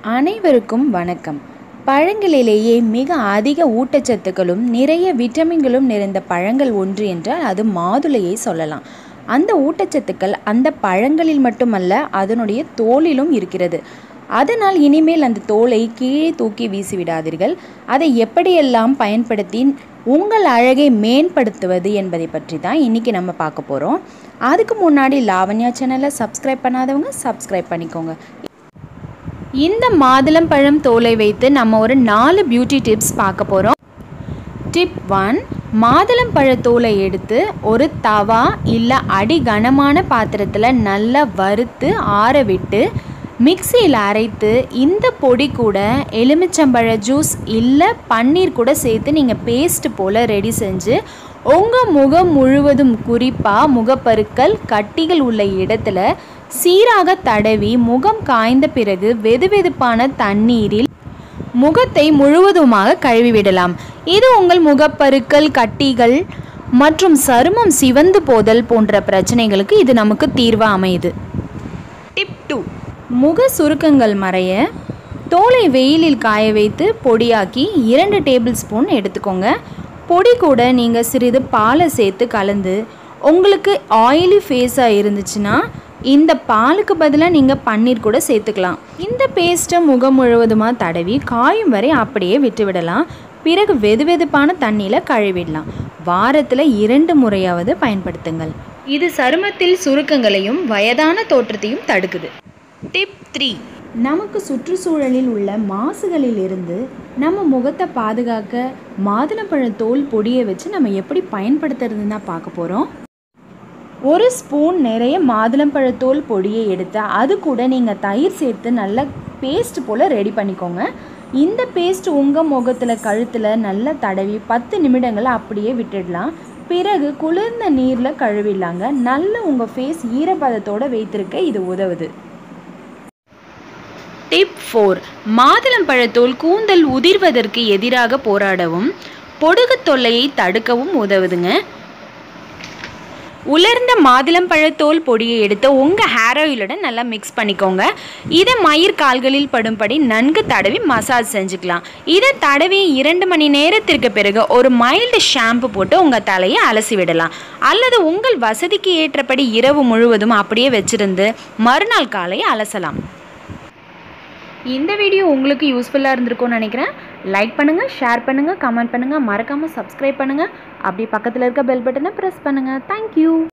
அனைவருக்கும் வணக்கம் பழங்களிலேயே மிக அதிக ஊட்டச்சத்துக்களும் நிறைய விட்டமின்களும் நிறைந்த பழங்கள் ஒன்று என்றால் அது மாதுளையை சொல்லலாம் அந்த ஊட்டச்சத்துக்கள் அந்த பழங்களில் மட்டுமல்ல அதனுடைய தோலிலும் இருக்கிறது அதனால் இனிமேல் அந்த தோலை கீழே தூக்கி வீசிவிடாதீர்கள் அதை எப்படியெல்லாம் பயன்படுத்தி உங்கள் அழகை மேம்படுத்துவது என்பதை பற்றி தான் இன்றைக்கி நம்ம பார்க்க போகிறோம் அதுக்கு முன்னாடி லாவண்யா சேனலை சப்ஸ்கிரைப் பண்ணாதவங்க சப்ஸ்கிரைப் பண்ணிக்கோங்க இந்த மாதுளம்பழம் தோலை வைத்து நம்ம ஒரு நாலு பியூட்டி டிப்ஸ் பார்க்க போகிறோம் டிப் ஒன் மாதுளம்பழ தோலை எடுத்து ஒரு தவா இல்லை அடி கனமான பாத்திரத்தில் நல்லா வறுத்து ஆற விட்டு மிக்சியில் அரைத்து இந்த பொடி கூட எலுமிச்சம்பழ ஜூஸ் இல்லை பன்னீர் கூட சேர்த்து நீங்கள் பேஸ்ட் போல் ரெடி செஞ்சு உங்கள் முகம் முழுவதும் குறிப்பாக முகப்பருக்கள் கட்டிகள் உள்ள இடத்துல சீராக தடவி முகம் காய்ந்த பிறகு வெதுவெதுப்பான தண்ணீரில் முகத்தை முழுவதுமாக கழுவிவிடலாம் இது உங்கள் முகப்பருக்கள் கட்டிகள் மற்றும் சருமம் சிவந்து போதல் போன்ற பிரச்சனைகளுக்கு இது நமக்கு தீர்வாக அமையுது டிப் டூ முக சுருக்கங்கள் மறைய தோலை வெயிலில் காய வைத்து பொடியாக்கி இரண்டு டேபிள் ஸ்பூன் எடுத்துக்கோங்க பொடி கூட நீங்கள் சிறிது பாலை சேர்த்து கலந்து உங்களுக்கு ஆயிலி ஃபேஸாக இருந்துச்சுன்னா இந்த பாலுக்கு பதிலாக நீங்கள் பன்னீர் கூட சேர்த்துக்கலாம் இந்த பேஸ்ட்டை முகம் முழுவதுமாக தடவி காயும் வரை அப்படியே விட்டுவிடலாம் பிறகு வெதுவெதுப்பான தண்ணியில் கழுவிடலாம் வாரத்தில் இரண்டு முறையாவது பயன்படுத்துங்கள் இது சருமத்தில் சுருக்கங்களையும் வயதான தோற்றத்தையும் தடுக்குது டிப் த்ரீ நமக்கு சுற்றுச்சூழலில் உள்ள மாசுகளில் இருந்து நம்ம முகத்தை பாதுகாக்க மாதுளம்பழ தோல் பொடியை வச்சு நம்ம எப்படி பயன்படுத்துறதுன்னு தான் பார்க்க போகிறோம் ஒரு ஸ்பூன் நிறைய மாதுளம்பழத்தோல் பொடியை எடுத்து அது கூட நீங்கள் தயிர் சேர்த்து நல்லா பேஸ்ட் போல் ரெடி பண்ணிக்கோங்க இந்த பேஸ்ட் உங்கள் முகத்தில் கழுத்தில் நல்லா தடவி பத்து நிமிடங்கள் அப்படியே விட்டுடலாம் பிறகு குளிர்ந்த நீரில் கழுவிடலாங்க நல்ல உங்கள் ஃபேஸ் ஈரப்பதத்தோடு வைத்திருக்க இது உதவுது டிப் ஃபோர் மாதுளம்பழத்தோல் கூந்தல் உதிர்வதற்கு எதிராக போராடவும் பொடுகு தொல்லையை தடுக்கவும் உதவுதுங்க உலர்ந்த மாதுளம்பழத்தோல் பொடியை எடுத்து உங்கள் ஹேர் ஆயிலுடன் நல்லா மிக்ஸ் பண்ணிக்கோங்க இதை மயிர் கால்களில் படும்படி நன்கு தடவி மசாஜ் செஞ்சுக்கலாம் இதை தடவி இரண்டு மணி நேரத்திற்கு பிறகு ஒரு மைல்டு ஷாம்பு போட்டு உங்கள் தலையை அலசி விடலாம் அல்லது உங்கள் வசதிக்கு ஏற்றபடி இரவு முழுவதும் அப்படியே வச்சிருந்து மறுநாள் காலை அலசலாம் இந்த வீடியோ உங்களுக்கு யூஸ்ஃபுல்லாக இருந்திருக்கும்னு நினைக்கிறேன் லைக் பண்ணுங்கள் ஷேர் பண்ணுங்கள் கமெண்ட் பண்ணுங்கள் மறக்காமல் சப்ஸ்கிரைப் பண்ணுங்கள் அப்படி பக்கத்தில் இருக்க பெல் பட்டனை ப்ரெஸ் பண்ணுங்கள் தேங்க்யூ